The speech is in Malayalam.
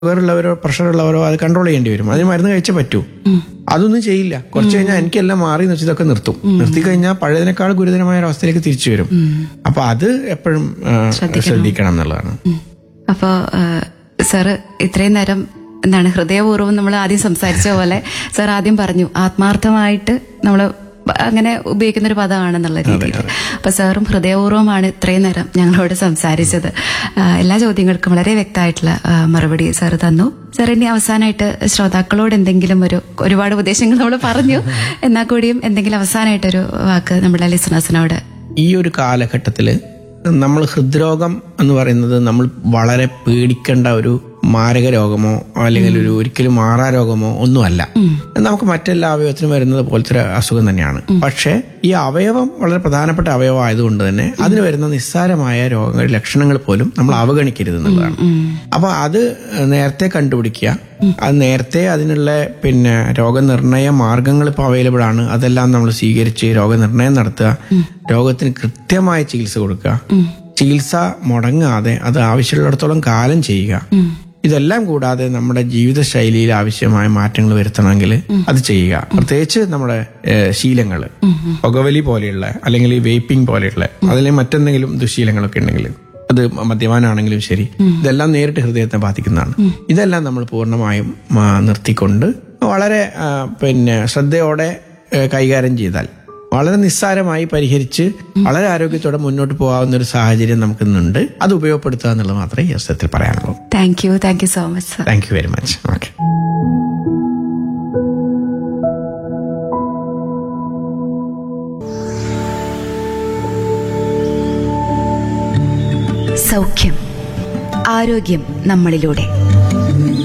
ഷുഗറുള്ളവരോ പ്രഷറുള്ളവരോ അത് കൺട്രോൾ ചെയ്യേണ്ടി വരും അതിന് മരുന്ന് കഴിച്ചേ പറ്റൂ അതൊന്നും ചെയ്യില്ല കുറച്ച് കഴിഞ്ഞാൽ എനിക്കെല്ലാം മാറി എന്ന് വെച്ച് ഇതൊക്കെ നിർത്തും നിർത്തി കഴിഞ്ഞാൽ പഴയതിനേക്കാൾ ഗുരുതരമായ ഒരു അവസ്ഥയിലേക്ക് തിരിച്ചു വരും അപ്പൊ അത് എപ്പോഴും ആ, ശ്രദ്ധിക്കണം എന്നുള്ളതാണ് അപ്പോ സാറ് ഇത്രയും നേരം എന്താണ് ഹൃദയപൂർവ്വം നമ്മൾ ആദ്യം സംസാരിച്ച പോലെ സാർ ആദ്യം പറഞ്ഞു ആത്മാർത്ഥമായിട്ട് നമ്മൾ അങ്ങനെ ഉപയോഗിക്കുന്ന ഒരു പദമാണെന്നുള്ള രീതിയിൽ അപ്പൊ സാറും ഹൃദയപൂർവ്വമാണ് ഇത്രയും നേരം ഞങ്ങളോട് സംസാരിച്ചത് ആ, എല്ലാ ചോദ്യങ്ങൾക്കും വളരെ വ്യക്തമായിട്ടുള്ള ആ, മറുപടി സാർ തന്നു സാർ ഇനി അവസാനമായിട്ട് ശ്രോതാക്കളോട് എന്തെങ്കിലും ഒരു ഒരുപാട് ഉപദേശങ്ങൾ നമ്മൾ പറഞ്ഞു എന്നാൽ കൂടിയും എന്തെങ്കിലും അവസാനമായിട്ടൊരു വാക്ക് നമ്മുടെ ലിസണേഴ്സിനോട് ഈ ഒരു കാലഘട്ടത്തില് നമ്മൾ ഹൃദ്രോഗം എന്ന് പറയുന്നത് നമ്മൾ വളരെ പേടിക്കേണ്ട ഒരു മാരക രോഗമോ അല്ലെങ്കിൽ ഒരു ഒരിക്കലും മാറാ രോഗമോ ഒന്നുമല്ല നമുക്ക് മറ്റെല്ലാ അവയവത്തിനും വരുന്നത് പോലത്തെ ഒരു അസുഖം തന്നെയാണ് പക്ഷേ ഈ അവയവം വളരെ പ്രധാനപ്പെട്ട അവയവം ആയതുകൊണ്ട് തന്നെ അതിന് വരുന്ന നിസ്സാരമായ രോഗങ്ങൾ ലക്ഷണങ്ങൾ പോലും നമ്മൾ അവഗണിക്കരുത് എന്നുള്ളതാണ് അപ്പൊ അത് നേരത്തെ കണ്ടുപിടിക്കുക അത് നേരത്തെ അതിനുള്ള പിന്നെ രോഗനിർണയ മാർഗങ്ങൾ ഇപ്പോൾ അവൈലബിൾ ആണ് അതെല്ലാം നമ്മൾ സ്വീകരിച്ച് രോഗനിർണയം നടത്തുക രോഗത്തിന് കൃത്യമായ ചികിത്സ കൊടുക്കുക ചികിത്സ മുടങ്ങാതെ അത് ആവശ്യമുള്ളിടത്തോളം കാലം ചെയ്യുക ഇതെല്ലാം കൂടാതെ നമ്മുടെ ജീവിതശൈലിയിൽ ആവശ്യമായ മാറ്റങ്ങൾ വരുത്തണമെങ്കിൽ അത് ചെയ്യുക പ്രത്യേകിച്ച് നമ്മുടെ ഏഹ്, ശീലങ്ങള് പുകവലി പോലെയുള്ള അല്ലെങ്കിൽ ഈ വെയ്പ്പിംഗ് പോലെയുള്ള അതിലെ മറ്റെന്തെങ്കിലും ദുശീലങ്ങളൊക്കെ ഉണ്ടെങ്കിൽ അത് മദ്യപാനാണെങ്കിലും ശരി ഇതെല്ലാം നേരിട്ട് ഹൃദയത്തെ ബാധിക്കുന്നതാണ് ഇതെല്ലാം നമ്മൾ പൂർണ്ണമായും ആ, നിർത്തിക്കൊണ്ട് വളരെ ആ, പിന്നെ ശ്രദ്ധയോടെ ഏ, കൈകാര്യം ചെയ്താൽ വളരെ നിസ്സാരമായി പരിഹരിച്ച് വളരെ ആരോഗ്യത്തോടെ മുന്നോട്ട് പോകാവുന്ന ഒരു സാഹചര്യം നമുക്കിന്നുണ്ട് അത് ഉപയോഗപ്പെടുത്തുക എന്നുള്ളത് മാത്രമേ ഈ അവസരത്തിൽ പറയാനുള്ളൂ thank you thank you so much sir thank you very much okay സൗഖ്യം ആരോഗ്യം നമ്മളിലൂടെ